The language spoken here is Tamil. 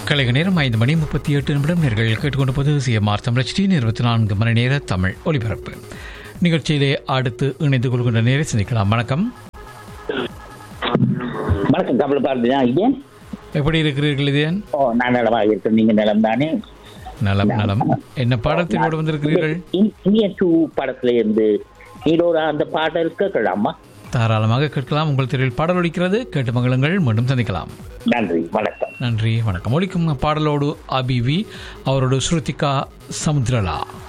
கலைக நேரம் ஐந்து மணி முப்பத்தி எட்டு நிமிடம் நேர்கள் கேட்டுக்கொண்டு போது சிஎம்ஆர் தமிழ் டி இருபத்தி நான்கு மணி நேர தமிழ் ஒலிபரப்பு நிகழ்ச்சியிலே அடுத்து இணைந்து கொள்கின்ற நேரை சந்திக்கலாம் வணக்கம் வணக்கம் கமல பாரதியா ஐயா எப்படி இருக்கிறீர்கள் இதேன் ஓ நான் நலமாக இருக்கேன் நீங்க நலம் தானே நலம் நலம் என்ன பாடத்தினோடு வந்திருக்கிறீர்கள் இந்திய டூ படத்துல இருந்து நீடோட அந்த பாடல் கேட்கலாமா தாராளமாக கேட்கலாம் உங்கள் தெருவில் பாடல் ஒலிக்கிறது கேட்டு மகளுங்கள் மீண்டும் சந்திக்கலாம் நன்றி வணக்கம் நன்றி வணக்கம் ஒலிக்கும் பாடலோடு அபிவி அவரோடு ஸ்ருதிகா சமுத்ரலா